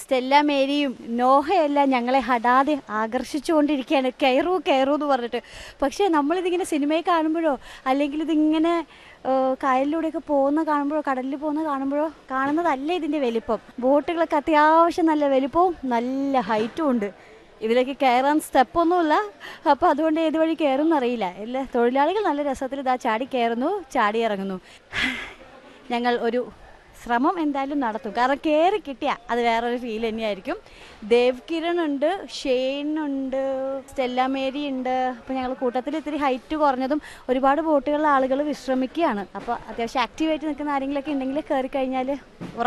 Stella മേരിയും നോഹയെല്ലാം ഞങ്ങളെ ഹടാതെ ആകർഷിച്ചുകൊണ്ടിരിക്കുകയാണ് കയറൂ കയറൂ എന്ന് പറഞ്ഞിട്ട് പക്ഷേ നമ്മളിതിങ്ങനെ സിനിമയിൽ കാണുമ്പോഴോ അല്ലെങ്കിൽ ഇതിങ്ങനെ ഏഹ്, കായലിലൂടെയൊക്കെ പോകുന്ന കാണുമ്പോഴോ കടലിൽ പോകുന്ന കാണുമ്പോഴോ കാണുന്നതല്ല ഇതിൻ്റെ വലിപ്പം ബോട്ടുകളൊക്കെ അത്യാവശ്യം നല്ല വലിപ്പവും നല്ല ഹൈറ്റും ഉണ്ട് ഇതിലേക്ക് കയറാൻ സ്റ്റെപ്പൊന്നുമില്ല അപ്പോൾ അതുകൊണ്ട് ഏത് വഴി കയറും എന്നറിയില്ല എല്ലാ തൊഴിലാളികൾ നല്ല രസത്തിൽ ഇതാ ചാടി കയറുന്നു ചാടി ഇറങ്ങുന്നു ഞങ്ങൾ ഒരു ശ്രമം എന്തായാലും നടത്തും കാരണം കയറി കിട്ടിയ അത് വേറൊരു ഫീൽ തന്നെയായിരിക്കും ദേവ് കിരൺ ഉണ്ട് ഷെയ്ൻ ഉണ്ട് സ്റ്റെല്ല മേരി ഉണ്ട് അപ്പോൾ ഞങ്ങൾ കൂട്ടത്തിൽ ഇത്തിരി ഹൈറ്റ് കുറഞ്ഞതും ഒരുപാട് ബോട്ടുകളിൽ ആളുകൾ വിശ്രമിക്കുകയാണ് അപ്പോൾ അത്യാവശ്യം ആക്റ്റീവായിട്ട് നിൽക്കുന്ന ആരെങ്കിലുമൊക്കെ ഉണ്ടെങ്കിൽ കയറി കഴിഞ്ഞാൽ